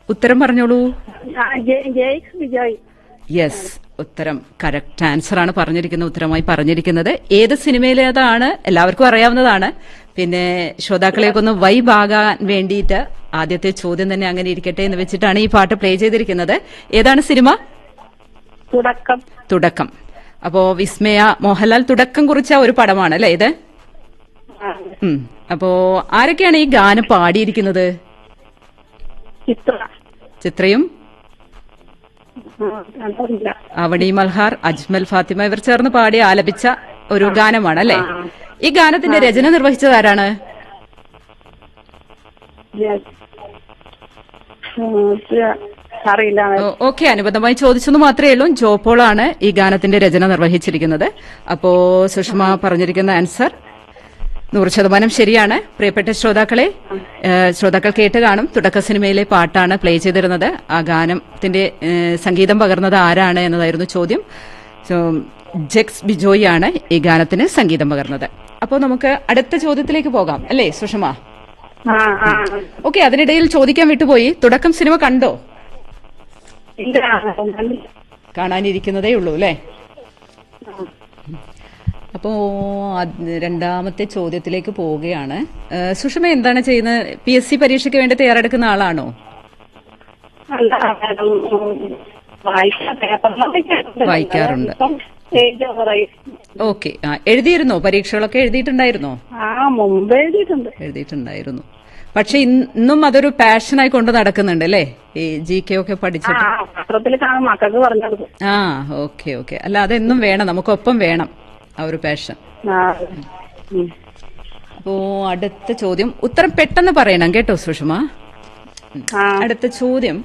ഉത്തരം പറഞ്ഞോളൂ ആ, ജയ് ജയ് വിജയ് യെസ് ഉത്തരം കറക്റ്റ് ആൻസർ ആണ് പറഞ്ഞിരിക്കുന്നത് ഉത്തരമായി പറഞ്ഞിരിക്കുന്നത് ഏത് സിനിമയിലേതാണ് എല്ലാവർക്കും അറിയാവുന്നതാണ് പിന്നെ ശ്രോതാക്കളെയൊക്കെ ഒന്ന് വൈബാകാൻ വേണ്ടിയിട്ട് ആദ്യത്തെ ചോദ്യം തന്നെ അങ്ങനെ ഇരിക്കട്ടെ എന്ന് വെച്ചിട്ടാണ് ഈ പാട്ട് പ്ലേ ചെയ്തിരിക്കുന്നത് ഏതാണ് സിനിമ തുടക്കം തുടക്കം അപ്പോ വിസ്മയ മോഹൻലാൽ തുടക്കം കുറിച്ച ഒരു പടമാണ് അല്ലേ ഇത് ആ, ഉം. അപ്പോ ആരൊക്കെയാണ് ഈ ഗാനം പാടിയിരിക്കുന്നത് ചിത്ര ചിത്രയും ആ, അതറിയില്ല. അവണി മൽഹാർ അജ്മൽ ഫാത്തിമ ഇവർ ചേർന്ന് പാടി ആലപിച്ച ഒരു ഗാനമാണ് അല്ലേ ഈ ഗാനത്തിന്റെ രചന നിർവഹിച്ചത് ആരാണ് ജയ്. ആ, ജ- അറിയില്ല ഓക്കെ അനുബന്ധമായി ചോദിച്ചെന്ന് മാത്രമേ ഉള്ളൂ ജോപോളാണ് ഈ ഗാനത്തിന്റെ രചന നിർവഹിച്ചിരിക്കുന്നത് അപ്പോ സുഷമ പറഞ്ഞിരിക്കുന്ന ആൻസർ നൂറ് ശതമാനം ശരിയാണ് പ്രിയപ്പെട്ട ശ്രോതാക്കളെ ഏഹ്, ശ്രോതാക്കൾ കേട്ട് കാണും തുടക്ക സിനിമയിലെ പാട്ടാണ് പ്ലേ ചെയ്തിരുന്നത് ആ ഗാനത്തിന്റെ ഏഹ്, സംഗീതം പകർന്നത് ആരാണ് എന്നതായിരുന്നു ചോദ്യം സോ, ജെക്സ് ബിജോയി ആണ് ഈ ഗാനത്തിന് സംഗീതം പകർന്നത് അപ്പോൾ നമുക്ക് അടുത്ത ചോദ്യത്തിലേക്ക് പോകാം അല്ലേ സുഷമ ആ ആ ഓക്കെ അതിനിടയിൽ ചോദിക്കാൻ വിട്ടുപോയി തുടക്കം സിനിമ കണ്ടോ ഇല്ല കണ്ടില്ല. കാണാനിരിക്കുന്നതേ ഉള്ളൂ അല്ലേ അപ്പോ അത് രണ്ടാമത്തെ ചോദ്യത്തിലേക്ക് പോവുകയാണ് ഏഹ് സുഷമ എന്താണ് ചെയ്യുന്നത് പി എസ് സി പരീക്ഷയ്ക്ക് വേണ്ടി തയ്യാറെടുക്കുന്ന ആളാണോ അല്ല മാഡം ഉം, വായിക്കാൻ പേപ്പറിലൊക്കെ കേട്ടിട്ടുണ്ട്. വായിക്കാറുണ്ട്. ഇപ്പം സ്റ്റേജ് പറയും ഓക്കെ ആ എഴുതിയിരുന്നോ പരീക്ഷകളൊക്കെ എഴുതിയിട്ടുണ്ടായിരുന്നോ ആ മുമ്പ് എഴുതിയിട്ടുണ്ട് എഴുതിയിട്ടുണ്ടായിരുന്നു പക്ഷെ ഇന്ന് ഇന്നും അതൊരു പാഷനായി കൊണ്ട് നടക്കുന്നുണ്ട് അല്ലേ ഈ ജി കെ ഒക്കെ ആ പഠിച്ചിട്ട് പത്രത്തിൽ കാണും മക്കൾക്ക് പറഞ്ഞു കൊടുക്കും ആ ഓക്കെ ഓക്കെ അല്ല അതെന്നും വേണം നമുക്കൊപ്പം വേണം ആ ഒരു പാഷൻ ആ ഉം. അപ്പോ അടുത്ത ചോദ്യം ഉത്തരം പെട്ടെന്ന് പറയണം കേട്ടോ സുഷമ ആ അടുത്ത ചോദ്യം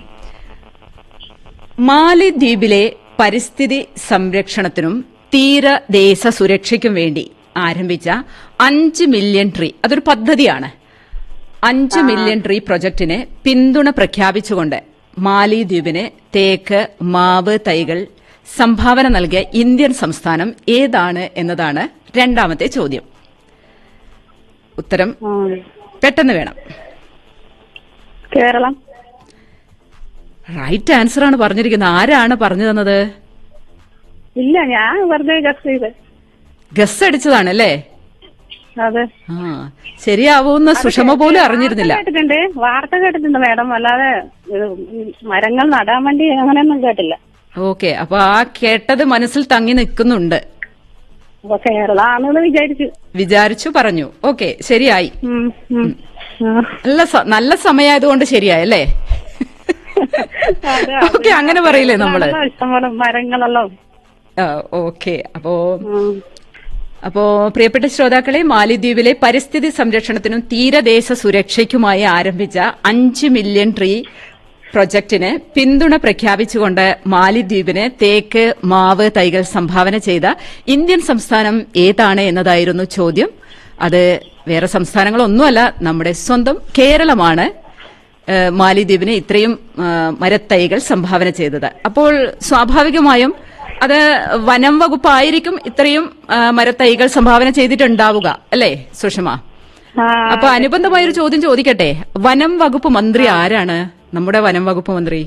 മാലിദ്വീപിലെ പരിസ്ഥിതി സംരക്ഷണത്തിനും തീരദേശ സുരക്ഷയ്ക്കും വേണ്ടി ആരംഭിച്ച അഞ്ച് മില്യൺ ട്രീ അതൊരു പദ്ധതിയാണ് അഞ്ച് മില്യൺ ട്രീ പ്രൊജക്ടിന് പിന്തുണ പ്രഖ്യാപിച്ചുകൊണ്ട് മാലിദ്വീപിന് തേക്ക് മാവ് തൈകൾ സംഭാവന നൽകിയ ഇന്ത്യൻ സംസ്ഥാനം ഏതാണ് എന്നതാണ് രണ്ടാമത്തെ ചോദ്യം ഉത്തരം ആ. പെട്ടെന്ന് വേണം കേരളം റൈറ്റ് ആൻസർ ആണ് പറഞ്ഞിരിക്കുന്നത് ആരാണ് പറഞ്ഞു തന്നത് ഇല്ല ഞാൻ വെറുതെ ഗസ് ചെയ്ത് ഗസ് അടിച്ചതാണ് അല്ലേ അതെ ആ ശരിയാവൂന്ന് സുഷമ പോലും അറിഞ്ഞിരുന്നില്ല വാർത്ത കേട്ടിട്ടുണ്ട് വാർത്ത കേട്ടിട്ടുണ്ട് മാഡം അല്ലാതെ ഇത് മരങ്ങൾ നടാൻ വേണ്ടി അങ്ങനെയൊന്നും കേട്ടില്ല ഓക്കെ അപ്പൊ ആ കേട്ടത് മനസ്സിൽ തങ്ങി നിൽക്കുന്നുണ്ട് അപ്പൊ കേരളാണെന്ന് വിചാരിച്ചു വിചാരിച്ചു പറഞ്ഞു ഓക്കെ ശരിയായി ഉം, ഉം. ആ. നല്ല സ- നല്ല സമയമായതുകൊണ്ട് ശരിയായി അല്ലേ അതെ, ഓക്കെ അങ്ങനെ പറയില്ലേ നമ്മള് ആണല്ലോ ഇഷ്ടംപോലെ മരങ്ങളല്ലോ ഓക്കെ അപ്പോ ഉം. അപ്പോ പ്രിയപ്പെട്ട ശ്രോതാക്കളെ മാലിദ്വീപിലെ പരിസ്ഥിതി സംരക്ഷണത്തിനും തീരദേശ സുരക്ഷയ്ക്കുമായി ആരംഭിച്ച അഞ്ച് മില്യൺ ട്രീ പ്രൊജക്ടിന് പിന്തുണ പ്രഖ്യാപിച്ചുകൊണ്ട് മാലിദ്വീപിന് തേക്ക് മാവ് തൈകൾ സംഭാവന ചെയ്ത ഇന്ത്യൻ സംസ്ഥാനം ഏതാണ് എന്നതായിരുന്നു ചോദ്യം അത് വേറെ സംസ്ഥാനങ്ങളൊന്നുമല്ല നമ്മുടെ സ്വന്തം കേരളമാണ് ഏഹ് മാലിദ്വീപിന് ഇത്രയും ഏഹ് മരത്തൈകൾ സംഭാവന ചെയ്തത് അപ്പോൾ സ്വാഭാവികമായും അത് വനം വകുപ്പായിരിക്കും ഇത്രയും ഏഹ് മരത്തൈകൾ സംഭാവന ചെയ്തിട്ടുണ്ടാവുക അല്ലേ സുഷമ ആ, അപ്പൊ അനുബന്ധമായ ഒരു ചോദ്യം ചോദിക്കട്ടെ വനം വകുപ്പ് മന്ത്രി ആരാണ് നമ്മുടെ വനം വകുപ്പ് മന്ത്രി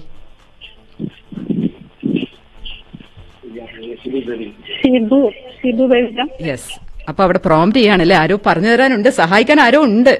ഷിബു ഷിബു ബേബിജം യെസ് അപ്പൊ അവിടെ പ്രോംപ്റ്റ് ചെയ്യാണല്ലേ ആരോ പറഞ്ഞു തരാനുണ്ട് സഹായിക്കാൻ ആരോ ഉണ്ട്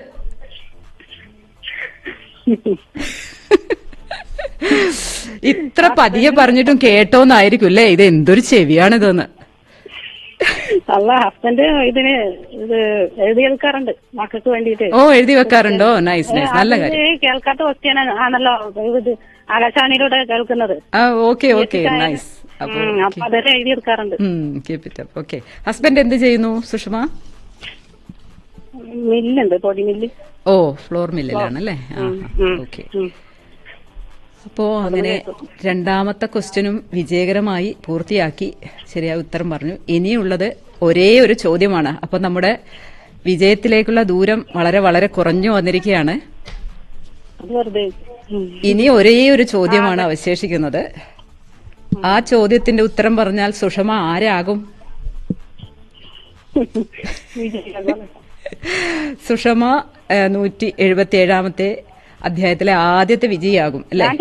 ഇത്ര പതിയെ പറഞ്ഞിട്ടും കേട്ടോന്നായിരിക്കും അല്ലേ ഇത് എന്തൊരു ചെവിയാണിതെന്ന് അല്ല ഹസ്ബൻഡ് ഇതിന് ഇത് എഴുതിയെടുക്കാറുണ്ട് മക്കൾക്ക് വേണ്ടിയിട്ട് ഓ എഴുതി വെക്കാറുണ്ടോ നൈസ് നൈസ് നല്ല അത് കാര്യം കേൾക്കാത്ത ക്വസ്റ്റ്യൻ ആണല്ലോ ഇത് ആകാശവാണിയിലൂടെ കേൾക്കുന്നത് ആ ഓക്കെ ഓക്കെ നൈസ് അപ്പൊ ഉം, അപ്പൊ അതെല്ലാം എഴുതിയെടുക്കാറുണ്ട് keep it up okay husband എന്ത് ചെയ്യുന്നു സുഷമ മില്ലുണ്ട് പൊടി മില്ല് ഓ ഫ്ലോർ മില്ലിലാണ് അല്ലേ ഓക്കെ ഉം. അപ്പോ അങ്ങനെ രണ്ടാമത്തെ ക്വസ്റ്റ്യനും വിജയകരമായി പൂർത്തിയാക്കി ശരിയായ ഉത്തരം പറഞ്ഞു ഇനിയുള്ളത് ഒരേ ഒരു ചോദ്യമാണ് അപ്പൊ നമ്മുടെ വിജയത്തിലേക്കുള്ള ദൂരം വളരെ വളരെ കുറഞ്ഞു വന്നിരിക്കുകയാണ് അത് വെറുതെ ഉം. ഇനി ഒരേ ഒരു ചോദ്യമാണ് അവശേഷിക്കുന്നത് ആ ചോദ്യത്തിന്റെ ഉത്തരം പറഞ്ഞാൽ സുഷമ ആരാകും വിജയിക്കാൻ സുഷമ നൂറ്റി എഴുപത്തി ഏഴാമത്തെ അധ്യായത്തിലെ ആദ്യത്തെ വിജയിയാകും അല്ലെ